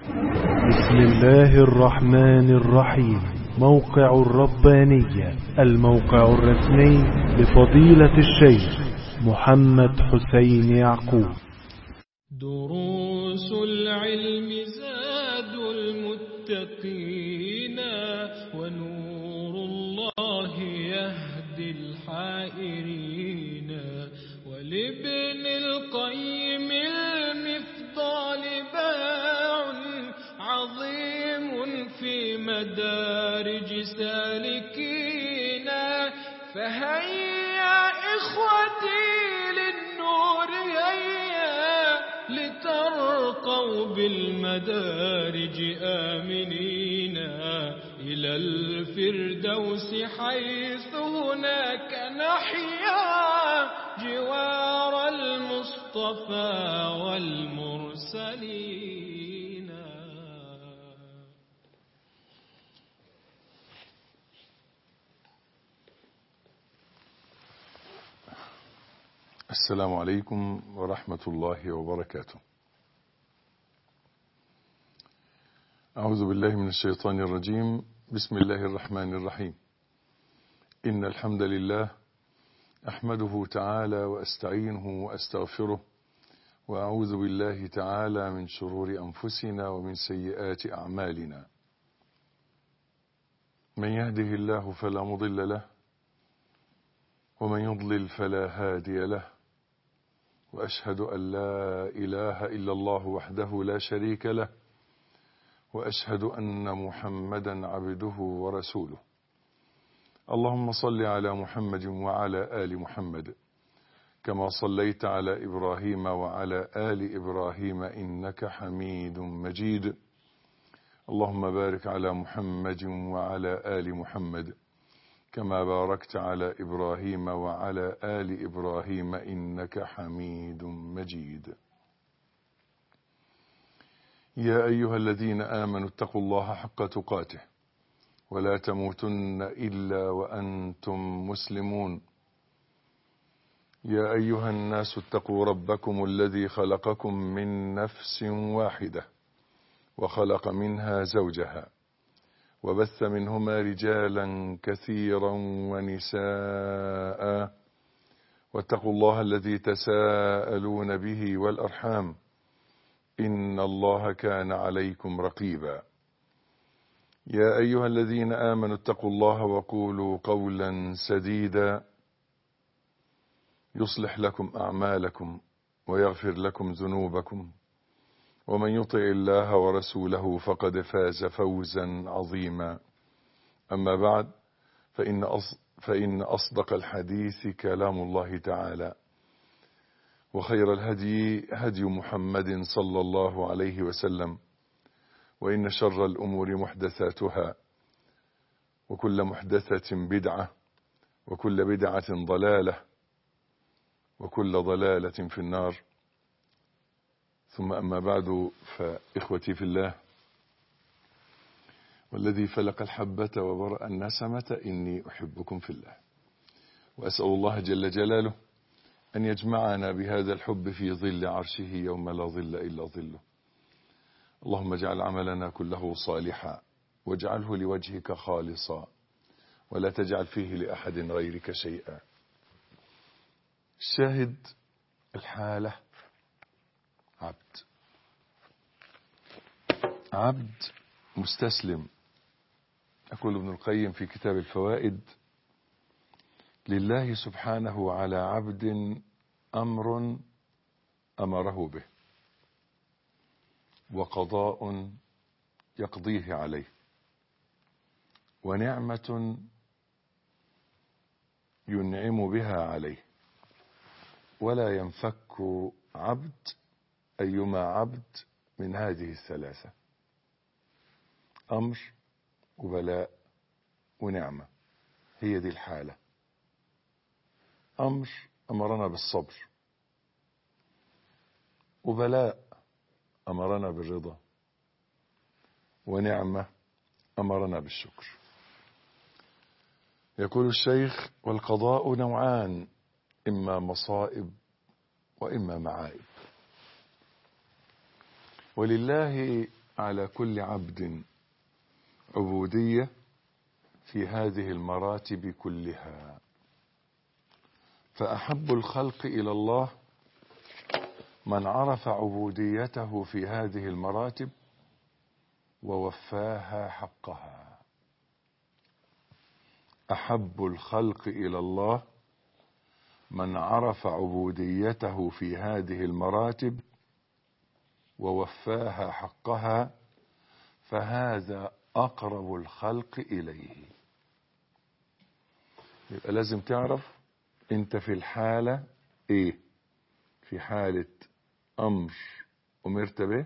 بسم الله الرحمن الرحيم موقع الربانية الموقع الرسمي لفضيلة الشيخ محمد حسين يعقوب دروس العلم زاد المتقين ونور الله يهدي الحائرين ولابن القيم المفضال باع عظيم في مدارج سالكين فهيا إخوتي للنور هيا لترقوا بالمدارج آمنين إلى الفردوس حيث هناك نحيا جوار المصطفى والمرسلين السلام عليكم ورحمة الله وبركاته. أعوذ بالله من الشيطان الرجيم، بسم الله الرحمن الرحيم. إن الحمد لله أحمده تعالى وأستعينه وأستغفره وأعوذ بالله تعالى من شرور أنفسنا ومن سيئات أعمالنا. من يهده الله فلا مضل له ومن يضلل فلا هادي له واشهد ان لا اله الا الله وحده لا شريك له واشهد ان محمدا عبده ورسوله اللهم صل على محمد وعلى ال محمد كما صليت على ابراهيم وعلى ال ابراهيم انك حميد مجيد اللهم بارك على محمد وعلى ال محمد كما باركت على ابراهيم وعلى ال ابراهيم انك حميد مجيد يا ايها الذين امنوا اتقوا الله حق تقاته ولا تموتن الا وانتم مسلمون يا ايها الناس اتقوا ربكم الذي خلقكم من نفس واحده وخلق منها زوجها وبث منهما رجالا كثيرا ونساء واتقوا الله الذي تساءلون به والارحام ان الله كان عليكم رقيبا يا ايها الذين امنوا اتقوا الله وقولوا قولا سديدا يصلح لكم اعمالكم ويغفر لكم ذنوبكم ومن يطع الله ورسوله فقد فاز فوزا عظيما أما بعد فإن, أص فإن أصدق الحديث كلام الله تعالى وخير الهدي هدي محمد صلى الله عليه وسلم وإن شر الأمور محدثاتها وكل محدثة بدعة وكل بدعة ضلالة وكل ضلالة في النار ثم أما بعد فإخوتي في الله والذي فلق الحبة وبرأ النسمة إني أحبكم في الله وأسأل الله جل جلاله أن يجمعنا بهذا الحب في ظل عرشه يوم لا ظل إلا ظله اللهم اجعل عملنا كله صالحا واجعله لوجهك خالصا ولا تجعل فيه لأحد غيرك شيئا الشاهد الحالة عبد عبد مستسلم يقول ابن القيم في كتاب الفوائد لله سبحانه على عبد امر امره به وقضاء يقضيه عليه ونعمه ينعم بها عليه ولا ينفك عبد أيما عبد من هذه الثلاثة أمر وبلاء ونعمة هي دي الحالة أمر أمرنا بالصبر وبلاء أمرنا بالرضا ونعمة أمرنا بالشكر يقول الشيخ والقضاء نوعان إما مصائب وإما معائب ولله على كل عبد عبودية في هذه المراتب كلها فأحب الخلق إلى الله من عرف عبوديته في هذه المراتب ووفاها حقها أحب الخلق إلى الله من عرف عبوديته في هذه المراتب ووفاها حقها فهذا أقرب الخلق إليه يبقى لازم تعرف انت في الحالة ايه في حالة امر امرت به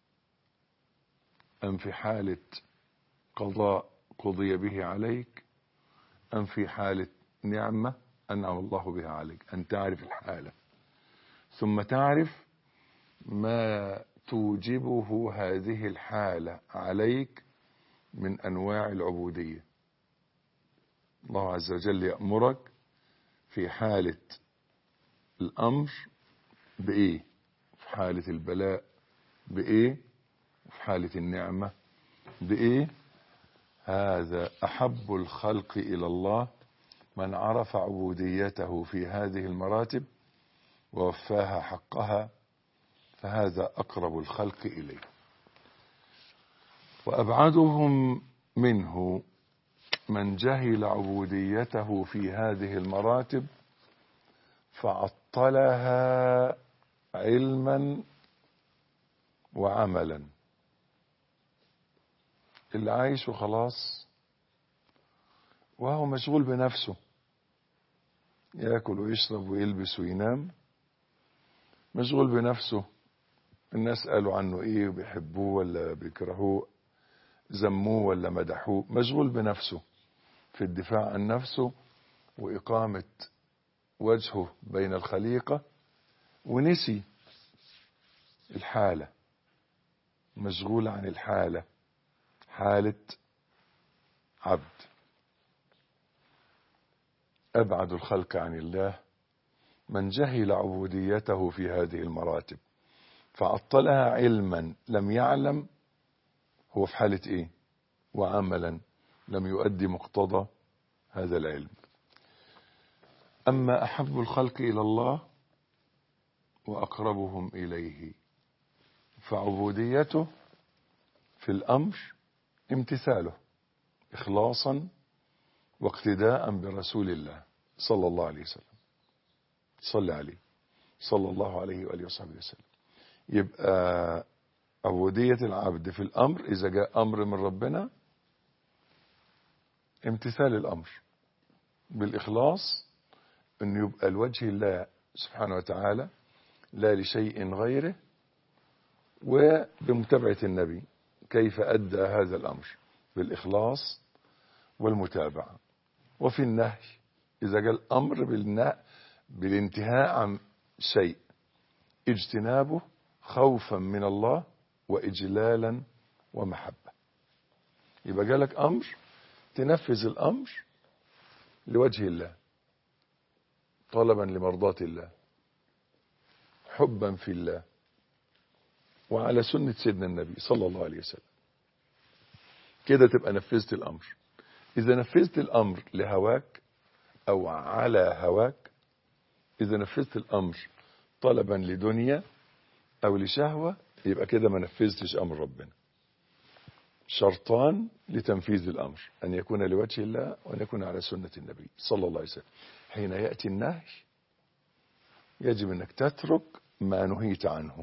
ام في حالة قضاء قضي به عليك ام في حالة نعمة انعم الله بها عليك ان تعرف الحالة ثم تعرف ما توجبه هذه الحالة عليك من انواع العبودية الله عز وجل يأمرك في حالة الأمر بإيه في حالة البلاء بإيه في حالة النعمة بإيه هذا أحب الخلق إلى الله من عرف عبوديته في هذه المراتب ووفاها حقها فهذا أقرب الخلق إليه وأبعدهم منه من جهل عبوديته في هذه المراتب فعطلها علما وعملا اللي عايش وخلاص وهو مشغول بنفسه ياكل ويشرب ويلبس وينام مشغول بنفسه الناس قالوا عنه ايه بيحبوه ولا بيكرهوه ذموه ولا مدحوه مشغول بنفسه في الدفاع عن نفسه وإقامة وجهه بين الخليقة ونسي الحالة مشغول عن الحالة حالة عبد أبعد الخلق عن الله من جهل عبوديته في هذه المراتب فعطلها علما لم يعلم هو في حالة ايه وعملا لم يؤدي مقتضى هذا العلم أما أحب الخلق إلى الله وأقربهم إليه فعبوديته في الأمر امتثاله إخلاصا واقتداء برسول الله صلى الله عليه وسلم صلى عليه صلى الله عليه وآله وصحبه وسلم يبقى عبودية العبد في الأمر إذا جاء أمر من ربنا امتثال الأمر بالإخلاص أن يبقى الوجه الله سبحانه وتعالى لا لشيء غيره وبمتابعة النبي كيف أدى هذا الأمر بالإخلاص والمتابعة وفي النهي إذا جاء الأمر بالنهي بالانتهاء عن شيء اجتنابه خوفا من الله وإجلالا ومحبة يبقى جالك أمر تنفذ الأمر لوجه الله طلبا لمرضاة الله حبا في الله وعلى سنة سيدنا النبي صلى الله عليه وسلم كده تبقى نفذت الأمر إذا نفذت الأمر لهواك أو على هواك إذا نفذت الأمر طلبا لدنيا أو لشهوة يبقى كده ما نفذتش أمر ربنا شرطان لتنفيذ الأمر أن يكون لوجه الله وأن يكون على سنة النبي صلى الله عليه وسلم حين يأتي النهي يجب أنك تترك ما نهيت عنه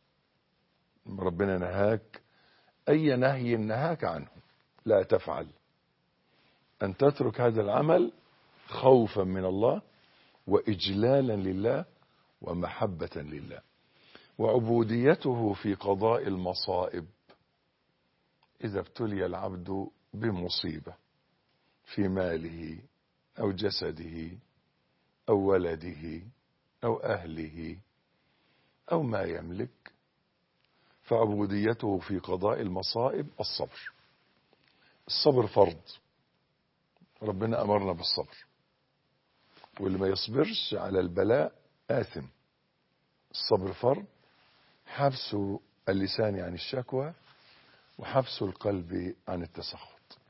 ربنا نهاك أي نهي نهاك عنه لا تفعل أن تترك هذا العمل خوفا من الله وإجلالا لله ومحبة لله وعبوديته في قضاء المصائب إذا ابتلي العبد بمصيبة في ماله أو جسده أو ولده أو أهله أو ما يملك فعبوديته في قضاء المصائب الصبر الصبر فرض ربنا أمرنا بالصبر واللي ما يصبرش على البلاء آثم الصبر فرض حبس اللسان عن الشكوى وحبس القلب عن التسخط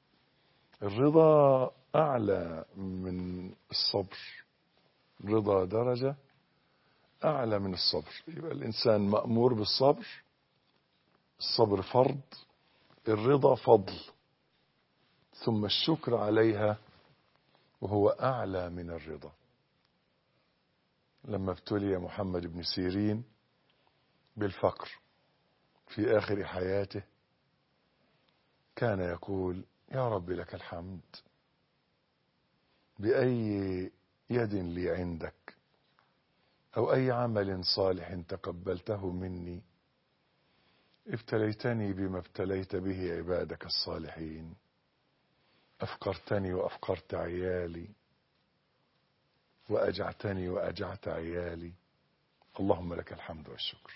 الرضا أعلى من الصبر الرضا درجة أعلى من الصبر يبقى الإنسان مأمور بالصبر الصبر فرض الرضا فضل ثم الشكر عليها وهو أعلى من الرضا لما ابتلي محمد بن سيرين بالفقر في آخر حياته كان يقول يا رب لك الحمد بأي يد لي عندك أو أي عمل صالح تقبلته مني ابتليتني بما ابتليت به عبادك الصالحين أفقرتني وأفقرت عيالي وأجعتني وأجعت عيالي اللهم لك الحمد والشكر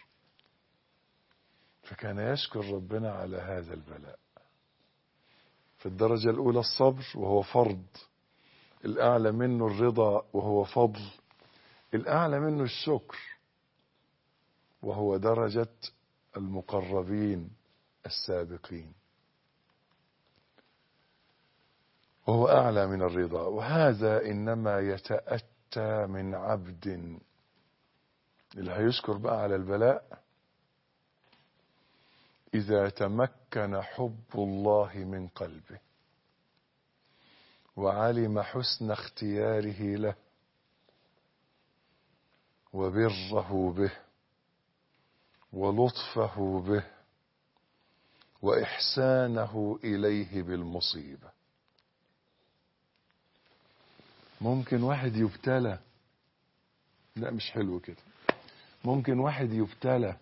فكان يشكر ربنا على هذا البلاء في الدرجة الأولى الصبر وهو فرض الأعلى منه الرضا وهو فضل الأعلى منه الشكر وهو درجة المقربين السابقين وهو أعلى من الرضا وهذا إنما يتأتى من عبد اللي هيشكر بقى على البلاء إذا تمكن حب الله من قلبه وعلم حسن اختياره له وبره به ولطفه به وإحسانه إليه بالمصيبة ممكن واحد يبتلى لا مش حلو كده ممكن واحد يبتلى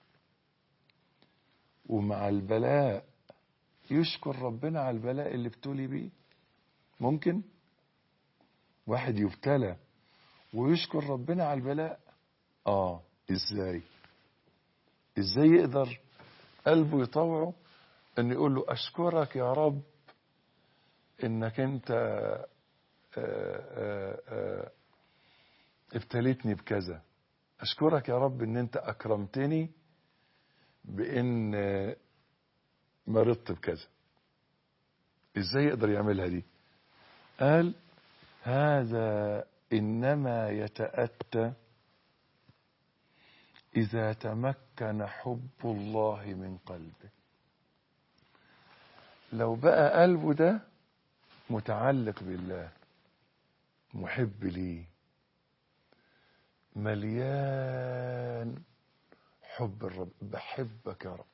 ومع البلاء يشكر ربنا على البلاء اللي ابتلي بيه ممكن واحد يبتلى ويشكر ربنا على البلاء اه ازاي ازاي يقدر قلبه يطوعه ان يقول له اشكرك يا رب انك انت آآ آآ ابتليتني بكذا اشكرك يا رب ان انت اكرمتني بان مرضت بكذا ازاي يقدر يعملها دي قال هذا انما يتاتى اذا تمكن حب الله من قلبه لو بقى قلبه ده متعلق بالله محب ليه مليان حب الرب بحبك يا رب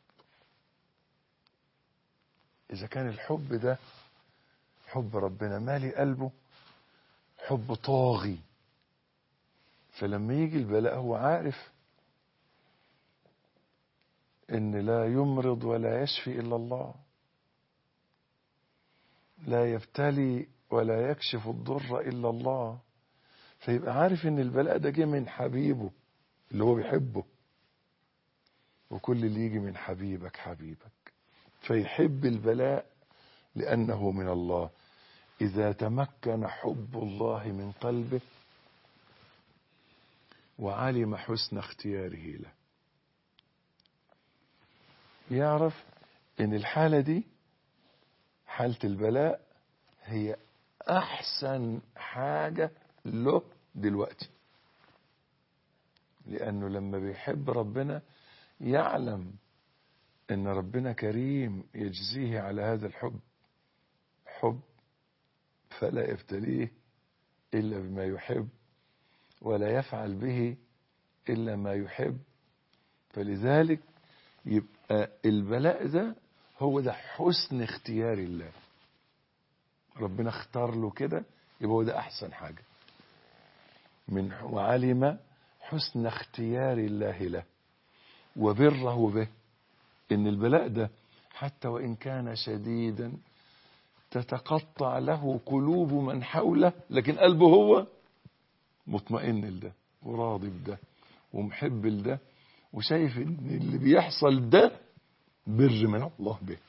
إذا كان الحب ده حب ربنا مالي قلبه حب طاغي فلما يجي البلاء هو عارف ان لا يمرض ولا يشفي الا الله لا يبتلي ولا يكشف الضر الا الله فيبقى عارف ان البلاء ده جه من حبيبه اللي هو بيحبه وكل اللي يجي من حبيبك حبيبك فيحب البلاء لانه من الله اذا تمكن حب الله من قلبه وعلم حسن اختياره له يعرف ان الحالة دي حالة البلاء هي احسن حاجة له دلوقتي لانه لما بيحب ربنا يعلم ان ربنا كريم يجزيه على هذا الحب حب فلا يبتليه الا بما يحب ولا يفعل به الا ما يحب فلذلك يبقى البلاء ده هو ده حسن اختيار الله ربنا اختار له كده يبقى هو ده احسن حاجه من وعلم حسن اختيار الله له وبره به ان البلاء ده حتى وان كان شديدا تتقطع له قلوب من حوله لكن قلبه هو مطمئن لده وراضي بده ومحب لده وشايف ان اللي بيحصل ده بر من الله به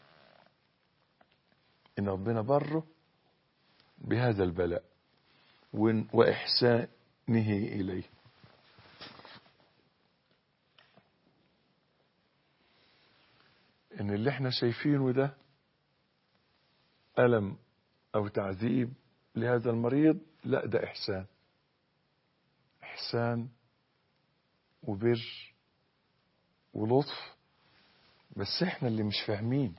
ان ربنا بره بهذا البلاء واحسانه اليه ان اللي احنا شايفينه ده ألم أو تعذيب لهذا المريض لا ده إحسان إحسان وبر ولطف بس احنا اللي مش فاهمين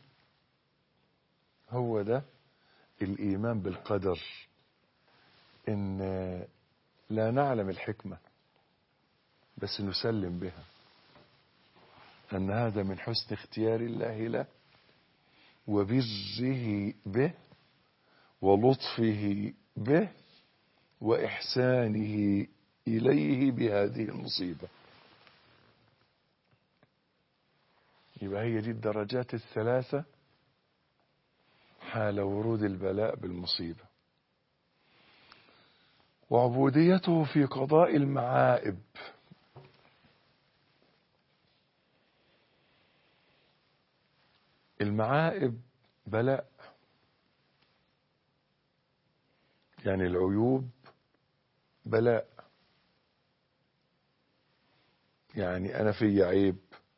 هو ده الإيمان بالقدر إن لا نعلم الحكمة بس نسلم بها أن هذا من حسن اختيار الله له وبره به ولطفه به وإحسانه إليه بهذه المصيبة يبقى هي دي الدرجات الثلاثة حال ورود البلاء بالمصيبة وعبوديته في قضاء المعائب المعائب بلاء يعني العيوب بلاء يعني أنا في عيب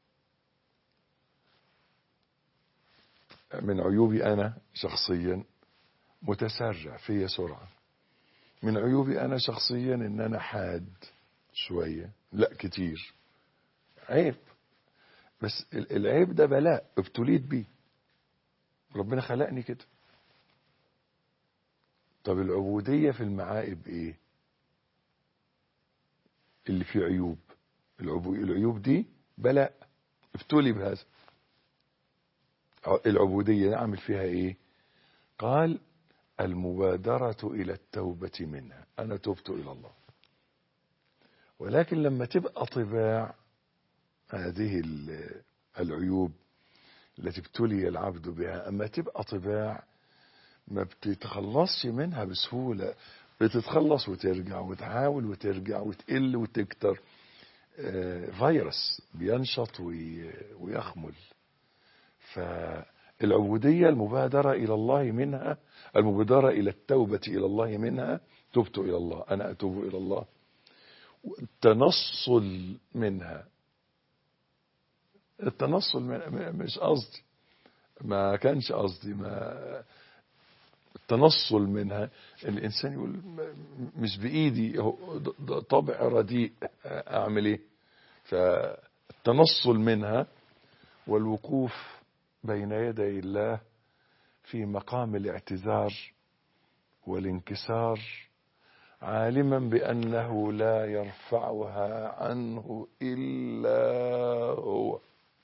من عيوبي أنا شخصيا متسرع في سرعة من عيوبي أنا شخصيا إن أنا حاد شوية لا كتير عيب بس العيب ده بلاء ابتليت بيه ربنا خلقني كده طب العبودية في المعائب ايه اللي فيه عيوب العيوب دي بلاء ابتلي بهذا العبودية نعمل فيها ايه قال المبادرة الى التوبة منها انا تبت الى الله ولكن لما تبقى طباع هذه العيوب التي ابتلي العبد بها اما تبقى طباع ما بتتخلصش منها بسهولة بتتخلص وترجع وتحاول وترجع وتقل وتكتر فيروس بينشط ويخمل فالعبودية المبادرة إلى الله منها المبادرة إلى التوبة إلى الله منها تبت إلى الله أنا أتوب إلى الله التنصل منها التنصل من مش قصدي ما كانش قصدي ما التنصل منها الانسان يقول مش بايدي طبع رديء اعمل ايه فالتنصل منها والوقوف بين يدي الله في مقام الاعتذار والانكسار عالما بانه لا يرفعها عنه الا هو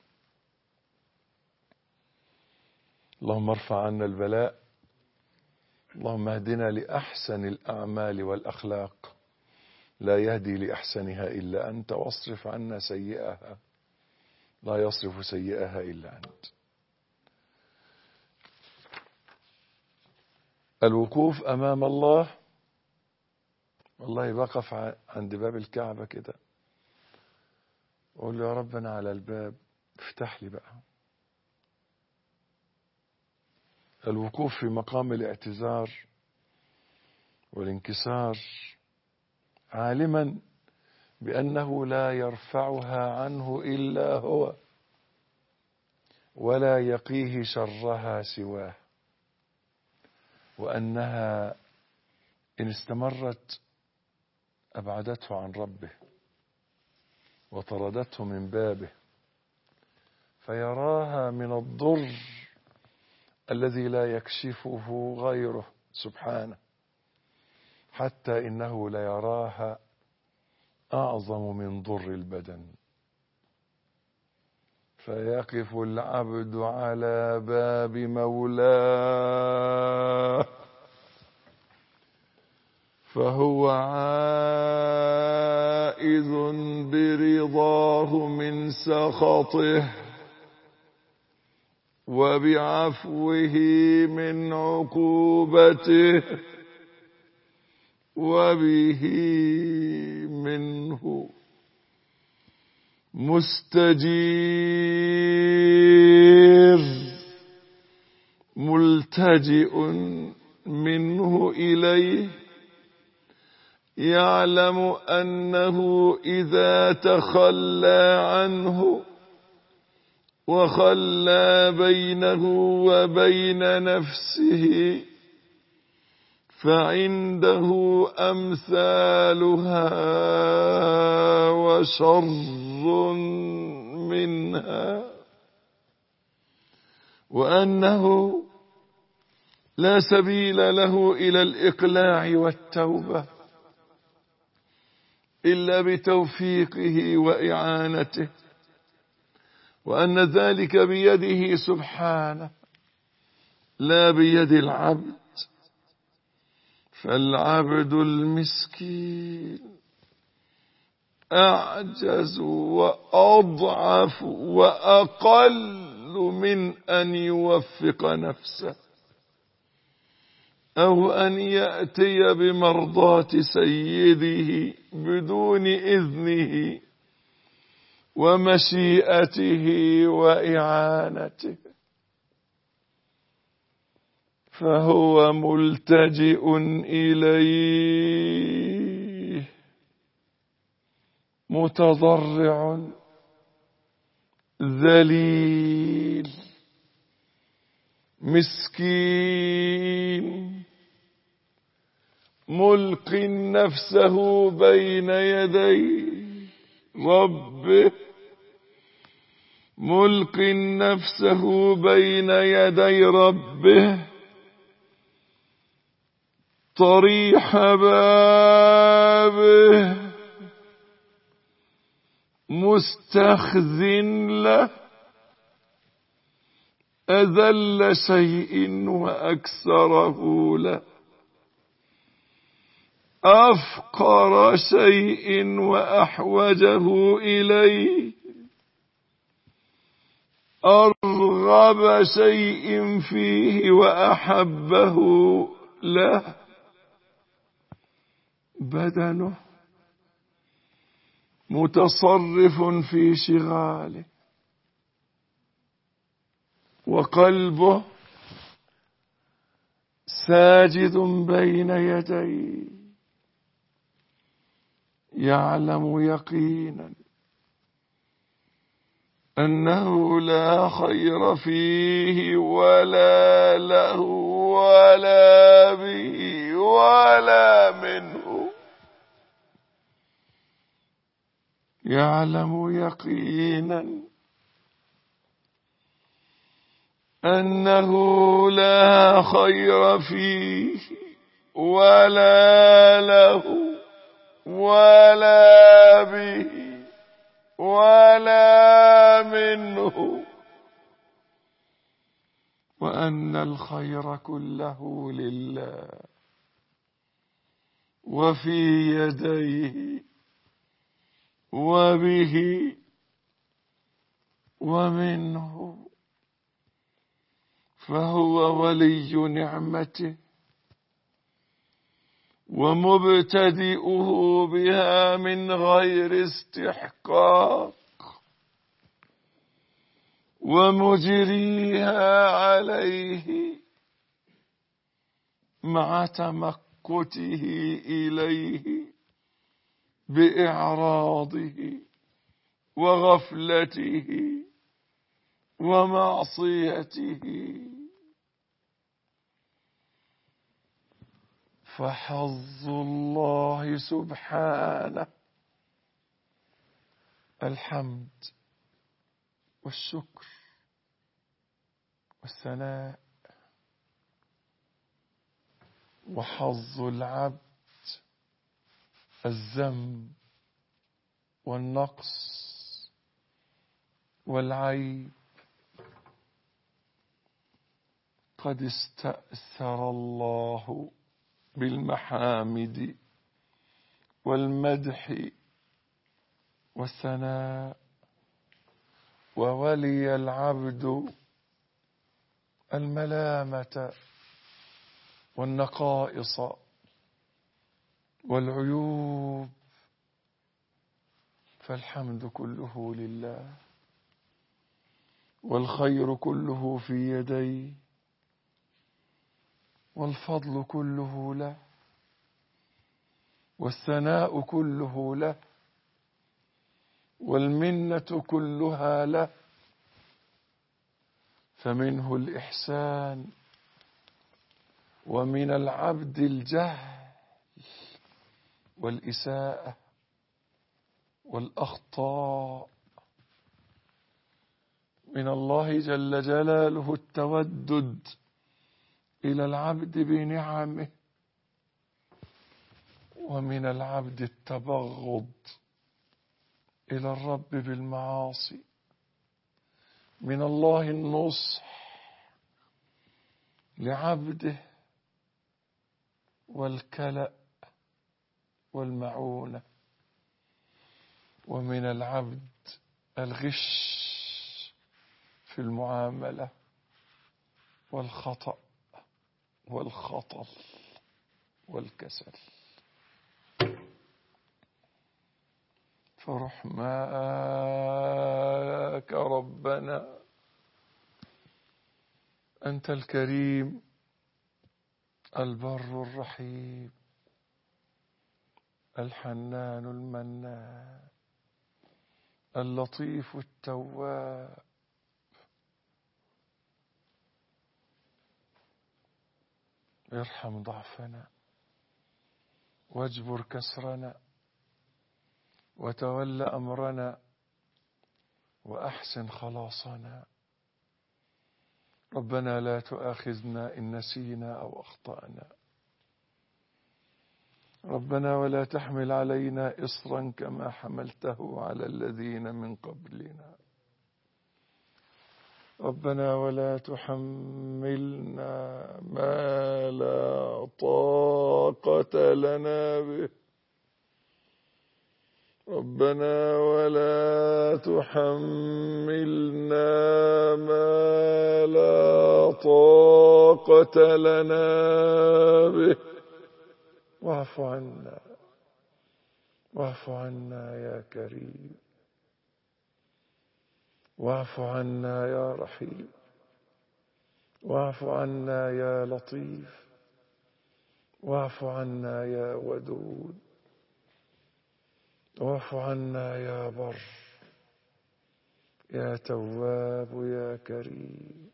اللهم ارفع عنا البلاء اللهم اهدنا لأحسن الأعمال والأخلاق لا يهدي لأحسنها إلا أنت واصرف عنا سيئها لا يصرف سيئها إلا أنت الوقوف أمام الله والله بقف عند باب الكعبة كده أقول له يا رب أنا على الباب افتح لي بقى الوقوف في مقام الاعتذار والانكسار عالما بأنه لا يرفعها عنه إلا هو ولا يقيه شرها سواه وأنها إن استمرت أبعدته عن ربه وطردته من بابه فيراها من الضر الذي لا يكشفه غيره سبحانه حتى إنه ليراها أعظم من ضر البدن فيقف العبد على باب مولاه فهو عائذ برضاه من سخطه وبعفوه من عقوبته وبه منه مستجير ملتجئ منه إليه يعلم أنه إذا تخلى عنه وخلى بينه وبين نفسه فعنده أمثالها وشر منها وأنه لا سبيل له إلى الإقلاع والتوبة إلا بتوفيقه وإعانته وأن ذلك بيده سبحانه لا بيد العبد فالعبد المسكين أعجز وأضعف وأقل من أن يوفق نفسه أو أن يأتي بمرضاة سيده بدون إذنه ومشيئته وإعانته فهو ملتجئ إليه متضرع ذليل مسكين ملق نفسه بين يدي ربه ملق نفسه بين يدي ربه طريح بابه مستخزن له أذل شيء وأكسره له أفقر شيء وأحوجه إليه أرغب شيء فيه وأحبه له بدنه متصرف في شغاله وقلبه ساجد بين يديه يعلم يقينا أنه لا خير فيه ولا له ولا به ولا منه يعلم يقينا أنه لا خير فيه ولا له ولا به ولا منه وأن الخير كله لله وفي يديه وبه ومنه فهو ولي نعمته ومبتدئه بها من غير استحقاق ومجريها عليه مع تمكته إليه بإعراضه وغفلته ومعصيته فحظ الله سبحانه الحمد والشكر والثناء وحظ العبد الذنب والنقص والعيب قد استأثر الله بالمحامد والمدح والثناء وولي العبد الملامة والنقائص والعيوب فالحمد كله لله والخير كله في يديه والفضل كله له والثناء كله له والمنة كلها له فمنه الإحسان ومن العبد الجهل والإساءة والأخطاء من الله جل جلاله التودد إلى العبد بنعمه ومن العبد التبغض إلى الرب بالمعاصي من الله النصح لعبده والكلأ والمعونة ومن العبد الغش في المعاملة والخطأ والخطل والكسل فرحماك ربنا أنت الكريم البر الرحيم الحنان المنان اللطيف التواب ارحم ضعفنا واجبر كسرنا وتول أمرنا وأحسن خلاصنا ربنا لا تؤاخذنا إن نسينا أو أخطأنا ربنا ولا تحمل علينا إصرا كما حملته على الذين من قبلنا ربنا ولا تحملنا ما لا طاقة لنا به ربنا ولا تحملنا ما لا طاقة لنا به واعف عنا واعف عنا يا كريم واعف عنا يا رحيم واعف عنا يا لطيف واعف عنا يا ودود واعف عنا يا بر يا تواب يا كريم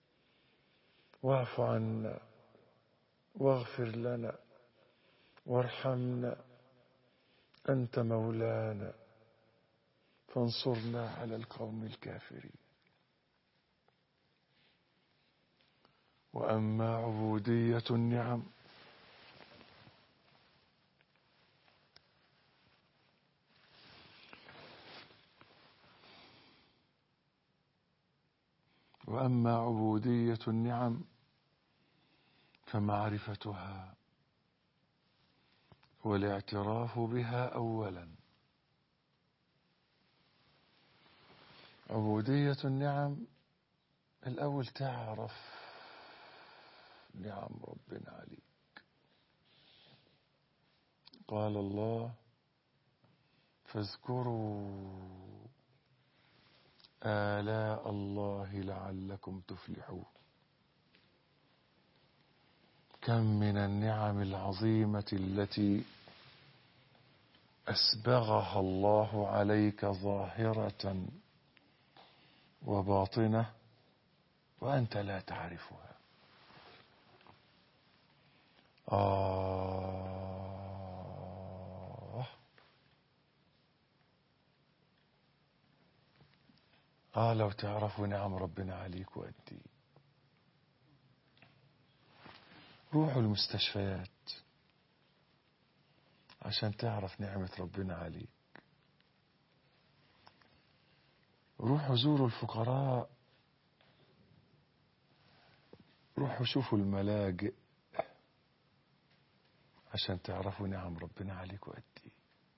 واعف عنا واغفر لنا وارحمنا أنت مولانا فانصرنا على القوم الكافرين وأما عبودية النعم وأما عبودية النعم فمعرفتها والاعتراف بها أولا عبودية النعم الأول تعرف نعم ربنا عليك قال الله فاذكروا آلاء الله لعلكم تفلحون كم من النعم العظيمة التي أسبغها الله عليك ظاهرة وباطنة وأنت لا تعرفها آه آه لو تعرفوا نعم ربنا عليك وأنتي روحوا المستشفيات عشان تعرف نعمة ربنا عليك روحوا زوروا الفقراء روحوا شوفوا الملاجئ عشان تعرفوا نعم ربنا عليك وقد ايه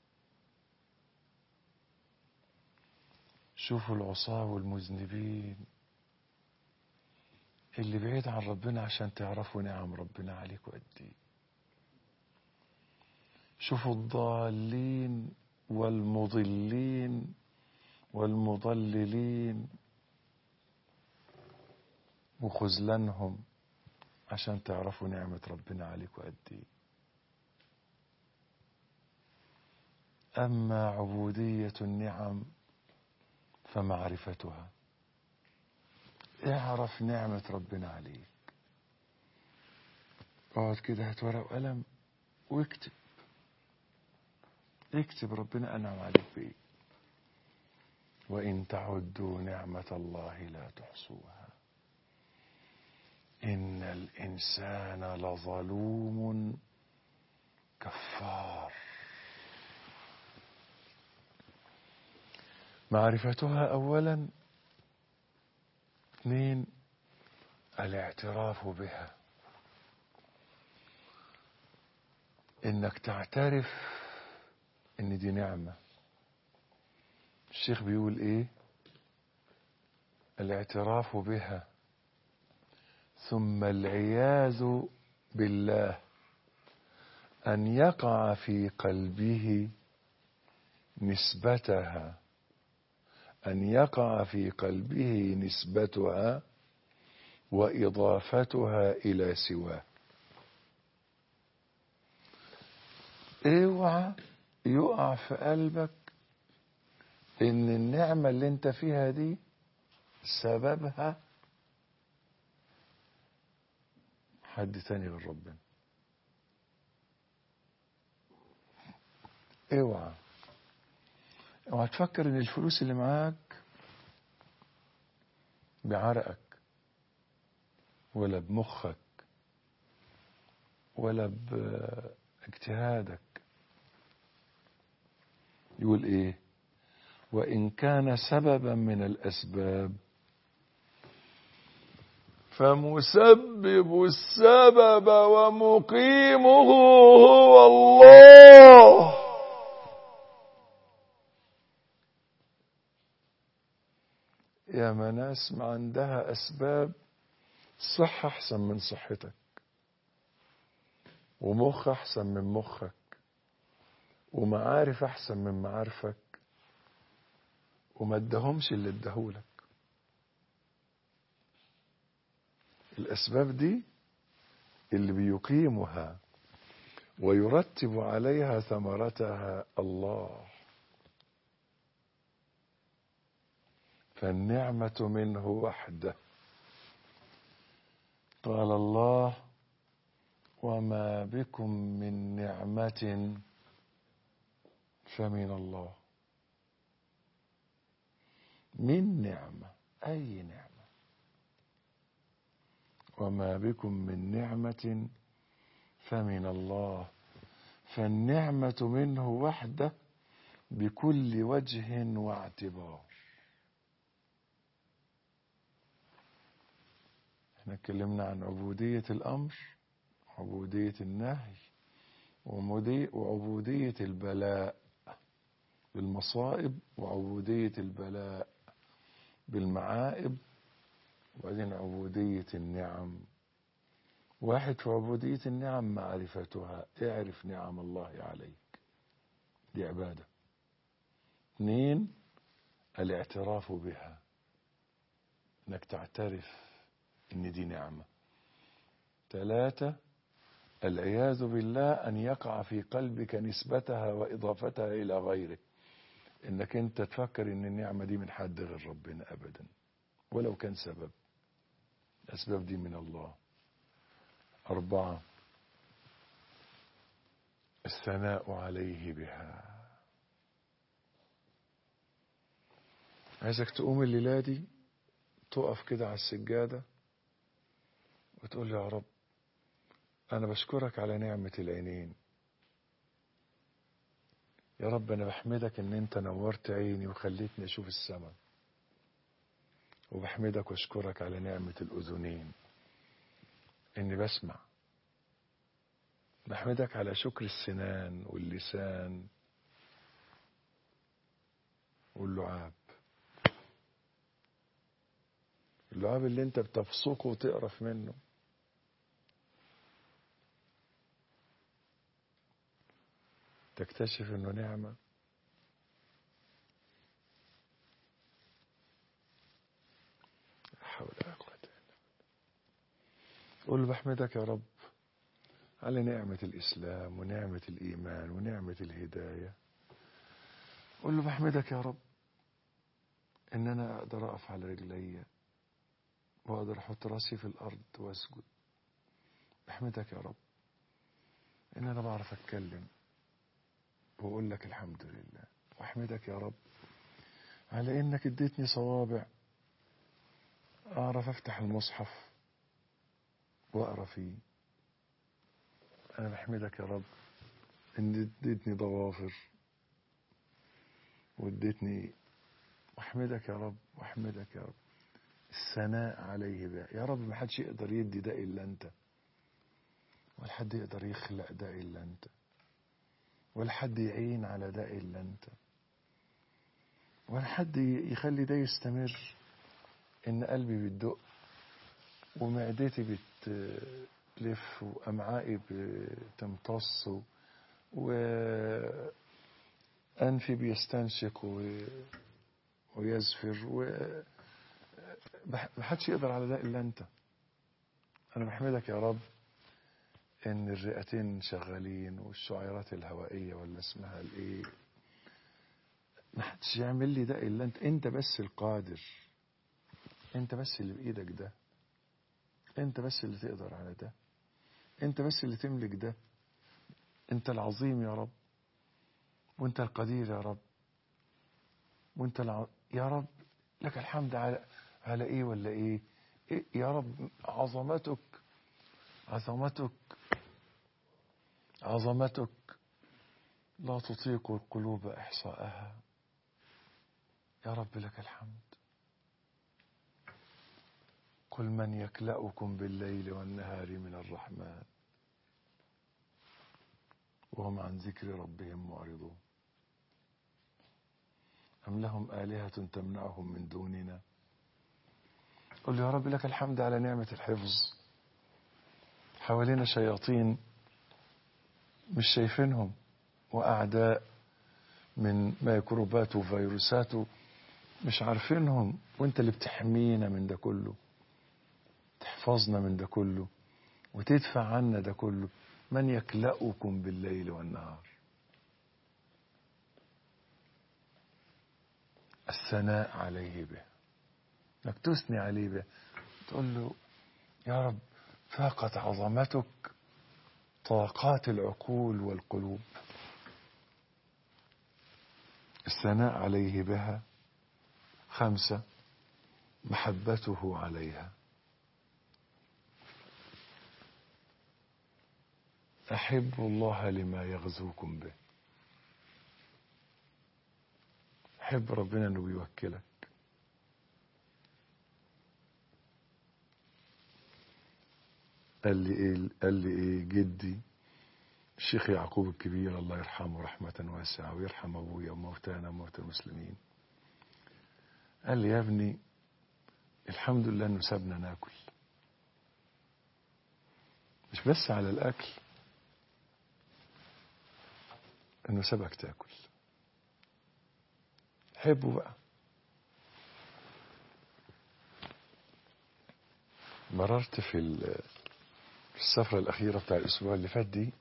شوفوا العصاة والمذنبين اللي بعيد عن ربنا عشان تعرفوا نعم ربنا عليك وقد ايه شوفوا الضالين والمضلين والمضللين وخذلانهم عشان تعرفوا نعمة ربنا عليك وقد ايه أما عبودية النعم فمعرفتها اعرف نعمة ربنا عليك اقعد كده هات ورقة وقلم واكتب اكتب ربنا أنعم عليك بإيه وإن تعدوا نعمة الله لا تحصوها إن الإنسان لظلوم كفار معرفتها أولا اثنين الاعتراف بها انك تعترف ان دي نعمة الشيخ بيقول ايه الاعتراف بها ثم العياذ بالله ان يقع في قلبه نسبتها ان يقع في قلبه نسبتها واضافتها الى سواه اوعى يقع في قلبك ان النعمة اللي انت فيها دي سببها حد تاني غير ربنا اوعى اوعى تفكر ان الفلوس اللي معاك بعرقك ولا بمخك ولا باجتهادك يقول ايه وان كان سببا من الاسباب فمسبب السبب ومقيمه هو الله يا ناس ما عندها اسباب صحة احسن من صحتك ومخ احسن من مخك ومعارف احسن من معارفك وما ادهمش اللي اداهولك الاسباب دي اللي بيقيمها ويرتب عليها ثمرتها الله فالنعمة منه وحده قال الله وما بكم من نعمة فمن الله من نعمة أي نعمة وما بكم من نعمة فمن الله فالنعمة منه وحده بكل وجه واعتبار احنا اتكلمنا عن عبودية الأمر عبودية النهي وعبودية البلاء بالمصائب وعبودية البلاء بالمعائب وبعدين عبودية النعم واحد في عبودية النعم معرفتها اعرف نعم الله عليك دي عبادة اثنين الاعتراف بها انك تعترف ان دي نعمة ثلاثة العياذ بالله ان يقع في قلبك نسبتها واضافتها الى غيرك انك انت تفكر ان النعمة دي من حد غير ربنا ابدا ولو كان سبب الاسباب دي من الله اربعة الثناء عليه بها عايزك تقوم الليلة دي تقف كده على السجادة وتقول يا رب أنا بشكرك على نعمة العينين يا رب أنا بحمدك إن أنت نورت عيني وخليتني أشوف السماء وبحمدك وأشكرك على نعمة الأذنين إني بسمع بحمدك على شكر السنان واللسان واللعاب اللعاب اللي انت بتفسقه وتقرف منه تكتشف انه نعمة لا حول ولا قوة الا بالله قول له بحمدك يا رب على نعمة الإسلام ونعمة الإيمان ونعمة الهداية قول له بحمدك يا رب إن أنا أقدر أقف على رجلي واقدر احط راسي في الارض واسجد احمدك يا رب ان انا بعرف اتكلم واقول لك الحمد لله واحمدك يا رب على انك اديتني صوابع اعرف افتح المصحف واقرا فيه انا بحمدك يا رب ان اديتني ضوافر واديتني واحمدك يا رب واحمدك يا رب الثناء عليه بقى يا رب ما حدش يقدر يدي ده الا انت ولا حد يقدر يخلق ده الا انت ولا حد يعين على ده الا انت ولا حد يخلي ده يستمر ان قلبي بتدق ومعدتي بتلف وامعائي بتمتص وانفي بيستنشق و... ويزفر و ما حدش يقدر على ده الا انت انا بحمدك يا رب ان الرئتين شغالين والشعيرات الهوائيه ولا اسمها الايه ما حدش يعمل لي ده الا انت انت بس القادر انت بس اللي بايدك ده انت بس اللي تقدر على ده انت بس اللي تملك ده انت العظيم يا رب وانت القدير يا رب وانت الع... يا رب لك الحمد على على ايه ولا ايه, إيه يا رب عظمتك عظمتك عظمتك لا تطيق القلوب احصاءها يا رب لك الحمد قل من يكلأكم بالليل والنهار من الرحمن وهم عن ذكر ربهم معرضون أم لهم آلهة تمنعهم من دوننا قل يا رب لك الحمد على نعمة الحفظ حوالينا شياطين مش شايفينهم وأعداء من ميكروبات وفيروسات مش عارفينهم وانت اللي بتحمينا من ده كله تحفظنا من ده كله وتدفع عنا ده كله من يكلأكم بالليل والنهار الثناء عليه به انك تثني عليه به تقول له يا رب فاقت عظمتك طاقات العقول والقلوب الثناء عليه بها خمسة محبته عليها أحب الله لما يغزوكم به حب ربنا انه بيوكلك قال لي ايه قال لي ايه جدي الشيخ يعقوب الكبير الله يرحمه رحمة واسعة ويرحم ابويا وموتانا وموتى المسلمين قال لي يا ابني الحمد لله انه سابنا ناكل مش بس على الاكل انه سابك تاكل حبه بقى مررت في في السفرة الأخيرة بتاع الأسبوع اللي فات دي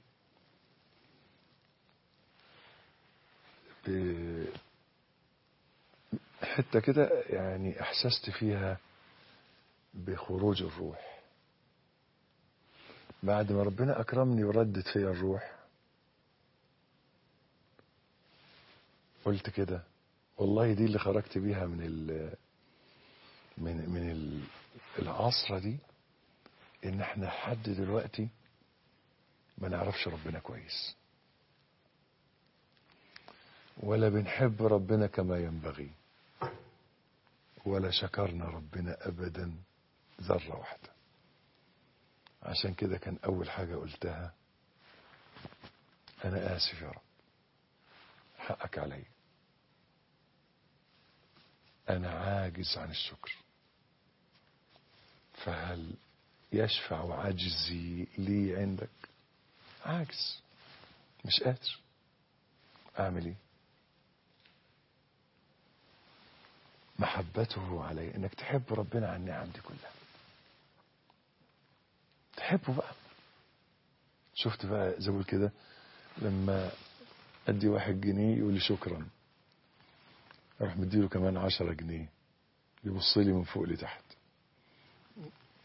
حتة كده يعني أحسست فيها بخروج الروح بعد ما ربنا أكرمني وردت فيا الروح قلت كده والله دي اللي خرجت بيها من ال من من ال العصرة دي ان احنا لحد دلوقتي ما نعرفش ربنا كويس ولا بنحب ربنا كما ينبغي ولا شكرنا ربنا ابدا ذرة واحدة عشان كده كان اول حاجة قلتها انا اسف يا رب حقك علي انا عاجز عن الشكر فهل يشفع عجزي لي عندك عاجز مش قادر اعمل ايه محبته علي انك تحب ربنا عن النعم دي كلها تحبه بقى شفت بقى زي كده لما ادي واحد جنيه يقول لي شكرا اروح مديله كمان عشرة جنيه يبص لي من فوق لتحت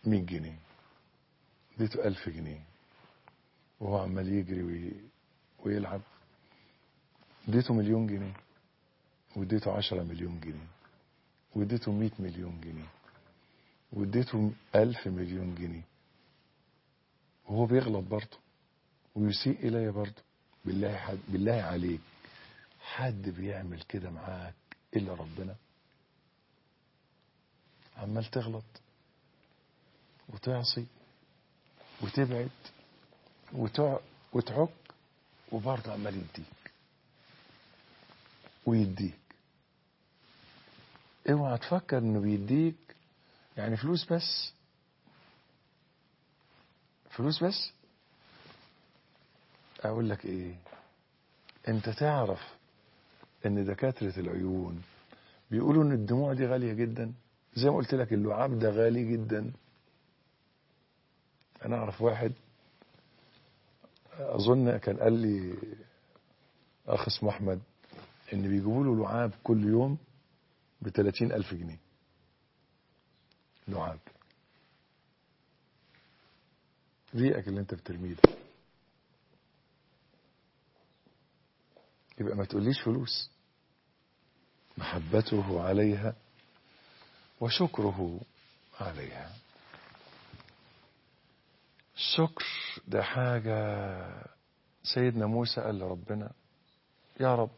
100 جنيه اديته 1000 جنيه وهو عمال يجري وي... ويلعب اديته مليون جنيه واديته 10 مليون جنيه واديته 100 مليون جنيه واديته 1000 مليون جنيه وهو بيغلط برضه ويسيء الي برضه بالله حد بالله عليك حد بيعمل كده معاك الا ربنا عمال تغلط وتعصي وتبعد وتع... وتعك وبرضه عمال يديك ويديك اوعى تفكر انه بيديك يعني فلوس بس فلوس بس اقول لك ايه انت تعرف ان دكاترة العيون بيقولوا ان الدموع دي غالية جدا زي ما قلت لك اللعاب ده غالي جدا انا اعرف واحد اظن كان قال لي اخ اسمه احمد ان بيجيبوا له لعاب كل يوم ب ألف جنيه لعاب ريقك اللي انت بترميه ده يبقى ما تقوليش فلوس محبته عليها وشكره عليها الشكر ده حاجة سيدنا موسى قال لربنا يا رب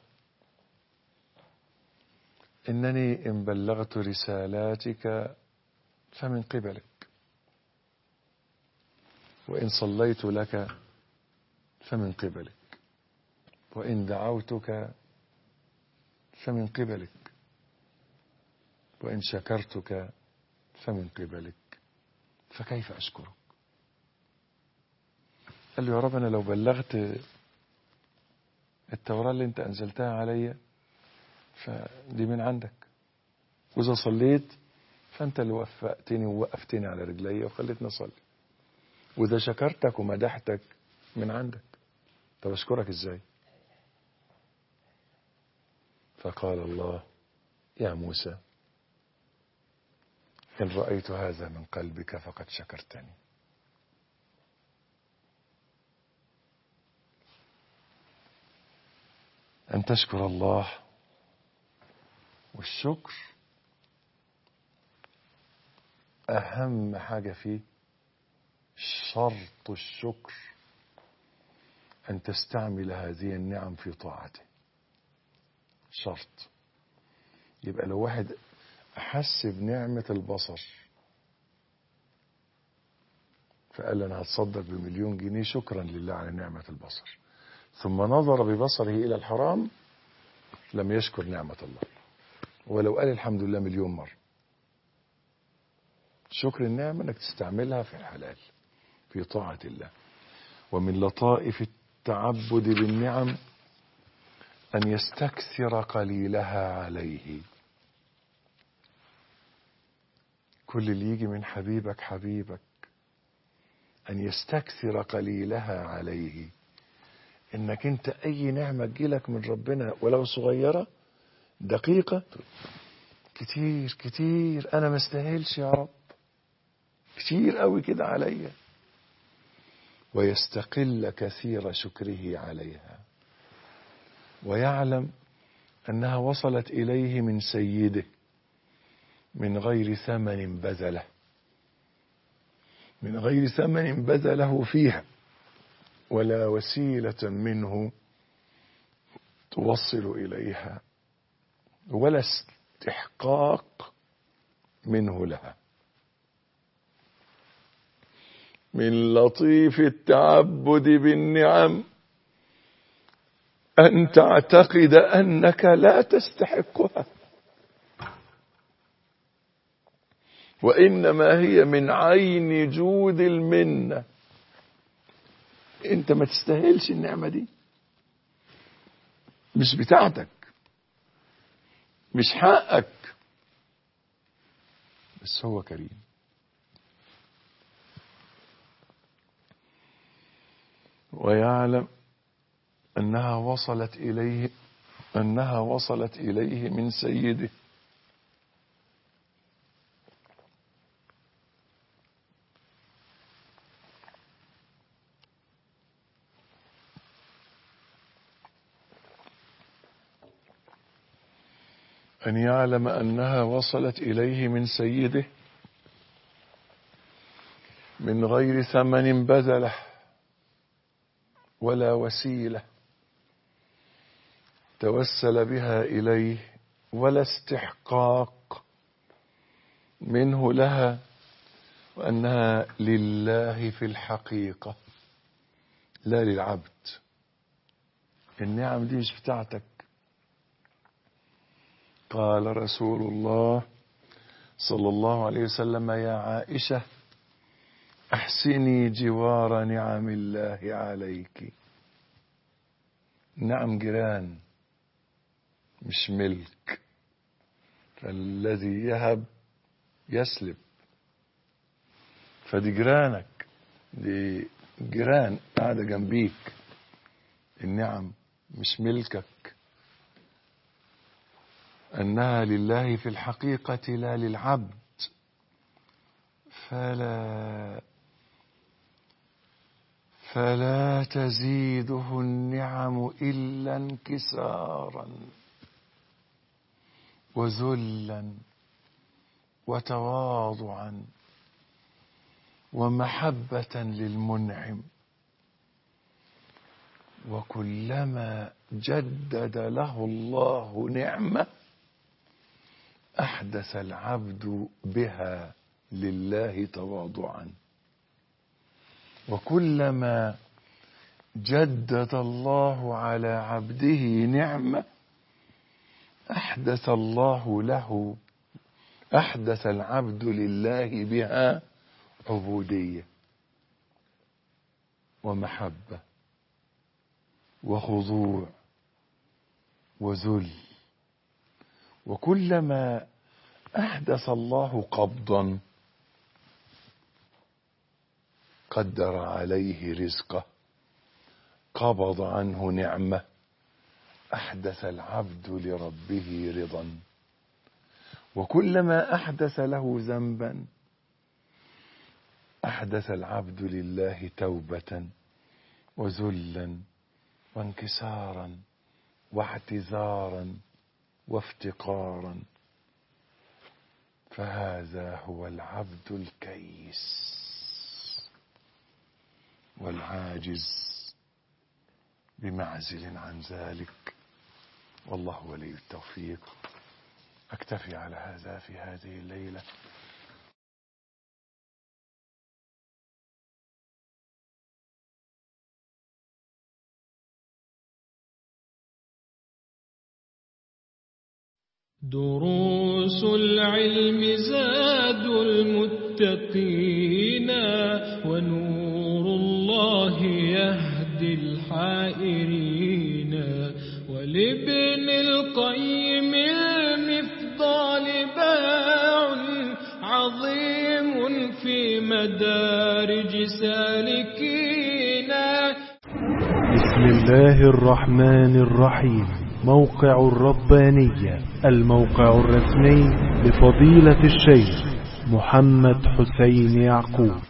إنني إن بلغت رسالاتك فمن قبلك وإن صليت لك فمن قبلك وإن دعوتك فمن قبلك وإن شكرتك فمن قبلك فكيف أشكرك قال له يا رب أنا لو بلغت التوراة اللي أنت أنزلتها عليا فدي من عندك وإذا صليت فأنت اللي وفقتني ووقفتني على رجلي وخليتني أصلي وإذا شكرتك ومدحتك من عندك طب أشكرك إزاي فقال الله يا موسى إن رأيت هذا من قلبك فقد شكرتني أن تشكر الله والشكر أهم حاجة فيه شرط الشكر أن تستعمل هذه النعم في طاعته شرط يبقى لو واحد أحس بنعمة البصر فقال أنا هتصدق بمليون جنيه شكرا لله على نعمة البصر ثم نظر ببصره إلى الحرام لم يشكر نعمة الله ولو قال الحمد لله مليون مرة شكر النعمة أنك تستعملها في الحلال في طاعة الله ومن لطائف التعبد بالنعم أن يستكثر قليلها عليه كل اللي يجي من حبيبك حبيبك أن يستكثر قليلها عليه إنك أنت أي نعمة تجيلك من ربنا ولو صغيرة دقيقة كتير كتير أنا ما استاهلش يا رب كتير قوي كده عليا ويستقل كثير شكره عليها ويعلم أنها وصلت إليه من سيده من غير ثمن بذله من غير ثمن بذله فيها ولا وسيلة منه توصل إليها ولا استحقاق منه لها من لطيف التعبد بالنعم أن تعتقد أنك لا تستحقها وإنما هي من عين جود المنة أنت ما تستاهلش النعمة دي مش بتاعتك مش حقك بس هو كريم ويعلم أنها وصلت إليه أنها وصلت إليه من سيده أن يعلم أنها وصلت إليه من سيده من غير ثمن بذله ولا وسيلة توسل بها إليه ولا استحقاق منه لها وأنها لله في الحقيقة لا للعبد النعم دي مش بتاعتك قال رسول الله صلى الله عليه وسلم يا عائشة أحسني جوار نعم الله عليك نعم جيران مش ملك فالذي يهب يسلب فدي جيرانك دي جيران قاعدة جنبيك النعم مش ملكك أنها لله في الحقيقة لا للعبد فلا فلا تزيده النعم إلا انكسارا وذلا وتواضعا ومحبة للمنعم وكلما جدد له الله نعمة أحدث العبد بها لله تواضعا وكلما جدد الله على عبده نعمة أحدث الله له أحدث العبد لله بها عبودية ومحبة وخضوع وذل وكلما أحدث الله قبضا قدر عليه رزقه قبض عنه نعمة أحدث العبد لربه رضا وكلما أحدث له ذنبا أحدث العبد لله توبة وذلا وانكسارا واعتذارا وافتقارا فهذا هو العبد الكيس والعاجز بمعزل عن ذلك والله ولي التوفيق أكتفي على هذا في هذه الليلة دروس العلم زاد المتقين ونور الله يهدي الحائرين ولابن القيم المفضال باع عظيم في مدارج سالكين بسم الله الرحمن الرحيم موقع الربانية الموقع الرسمي لفضيلة الشيخ محمد حسين يعقوب